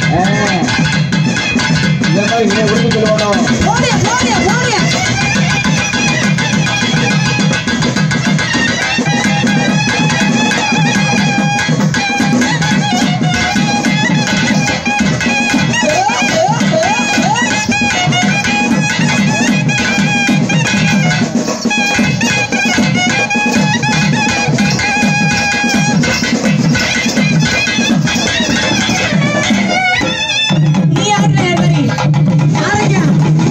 இந்த மாதிரி இதை உடுத்து சொல்லணும் போடியா போடியா போடியா நீ ஆடுற மாதிரி ஆரோக்கியா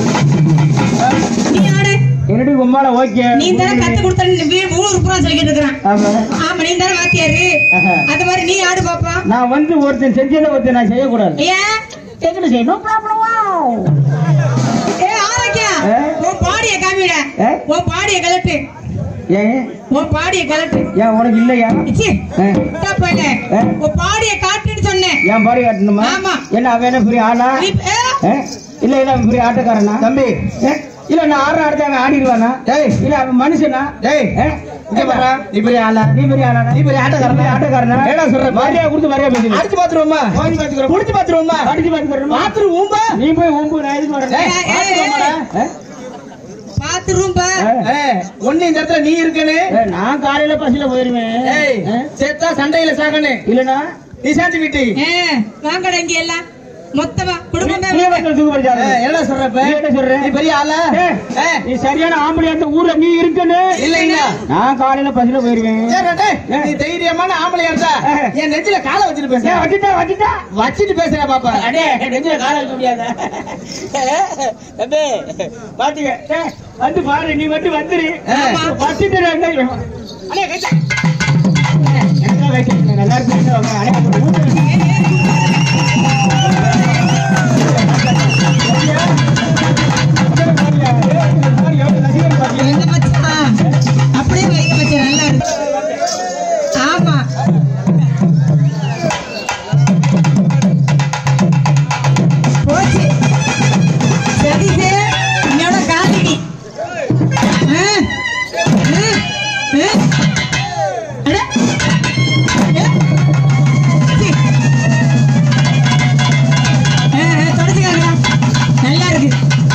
நீ ஆடு என்னடி கும்மால ஓகே நீ தானே கத்து கொடுத்த வீடு ஊருக்கு பூரா சொல்லிக்கிட்டு இருக்கிறான் ஆமா ஆமா நீ தானே வாத்தியாரு ஆஹா. அது மாதிரி நீ ஆடு பாப்பா நான் வந்து ஒருத்தன் செஞ்சதை ஒருத்தன் நான் செய்யக்கூடாது ஏன் எங்கன்னு செய்யணும் ப்ராப்ளம் ஏ ஆரோக்கியா ஏ? உன் பாடிய காமிட ஏ? உன் பாடிய கலட்டு ஏன் உன் பாடிய கலட்டு ஏன் உனக்கு இல்லையா இச்சி ஆ. விட்டா போயில ஏ? உன் பாடிய காட்டுன்னு சொன்னேன் என் பாடி காட்டணுமா ஆமா. என்ன அவன் என்ன பெரிய ஆளா நீ ஏ? ஏ? இல்ல இல்ல அவன் பெரிய ஆட்டக்காரனா தம்பி இல்ல நான் ஆடுற ஆடுத்த அவன் ஆடிடுவானா டேய் இல்ல அவன் மனுஷனா டேய் இங்க பாரு நீ பெரிய ஆளா நீ பெரிய ஆளா நீ பெரிய ஆட்டக்காரனா ஆட்டக்காரனா ஏடா சொல்ற மரியா கொடுத்து மரியா பேசுங்க அடிச்சு பாத்துருவோமா வாங்கி பாத்துக்கிறோம் குடிச்சு பாத்துருவோமா அடிச்சு பாத்துக்கிறோம் பாத்துரு ஊம்பா நீ போய் ஊம்பு நான் எதுக்கு வரேன் ஏய், ஏய், ஏய். பாத்ரூம் பா ஒண்ணு இந்த இடத்துல நீ இருக்கனு நான் காலையில பஸ்ல போயிருவேன் ஏ? செத்தா சண்டையில சாகனு இல்லனா நீ சாத்தி விட்டு ஏ, வாங்கடா இங்க எல்லாம் மொத்தமா குடும்பம் நீ வந்து தூக்கு படிச்சாரு என்ன சொல்றப்ப நீ என்ன சொல்ற நீ பெரிய ஆளா ஏய், ஏய், நீ சரியான ஆம்பளை அந்த ஊர்ல நீ இருக்கன்னு இல்லைங்களா நான் காலையில பஸ்ல போயிருவேன் சரி, டேய், நீ தைரியமான ஆம்பளையா இருந்தா என் நெஞ்சில காலை வச்சுட்டு பேச ஏய், வச்சுட்டா வச்சுட்டா வச்சுட்டு பேசுற பாப்பா அடே நெஞ்சில கால வைக்க முடியாத தம்பி பாத்துக்க ஏய், வந்து பாரு நீ மட்டும் வந்துரு ஆமா. வச்சுட்டு நான் என்ன செய்வேன்? அடே, கைத்தா. ஏய், எனக்கு வைக்க நல்லா இருக்கு அடே, அப்ப ஊத்து. எங்க மச்சான் அப்படியே வைங்க மச்சான் நல்லா இருக்கு ஆமா போச்சு சதீஷே என்னோட காலிடி ஆ, ஆ, ஆ. அட. ஏ. சீ. ஆ, ஆ, தொடச்சுக்காங்கடா. நல்லா இருக்கு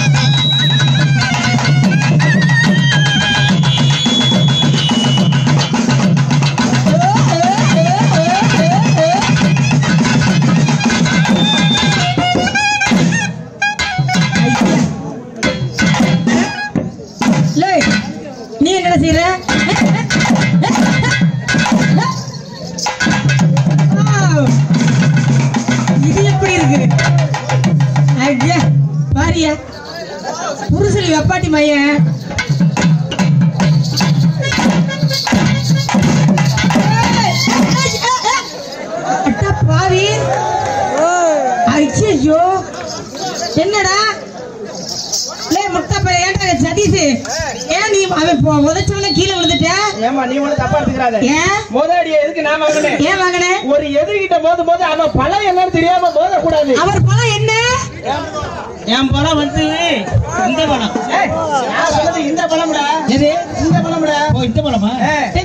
லே, நீ என்னடா செய்யற ஆவ். இது எப்படி இருக்கு ஐயா பாரியா புருஷலி வெப்பாட்டி மையன் அட்டா பாவி ஐயோ என்னடா லே முட்டை பையன் ஏன்டா சதீஷ் ஏன் நீ அவன் போ- உதைச்சவன கீழே விழுந்துட்ட ஏமா நீ ஒண்ணு தப்பா எடுத்துக்கிறாத ஏன் மோதாடிய எதுக்கு நான் வாங்கினேன் ஏன் வாங்கின ஒரு எதிர்கிட்ட மோதும் போது அவன் பழம் என்னன்னு தெரியாம மோத கூடாது அவர் பழம் என்ன என் படம் வந்து இந்த படம் நான் சொன்னது இந்த பழம்டா எது இந்த பழம்டா ஓ இந்த படமா ஏய்.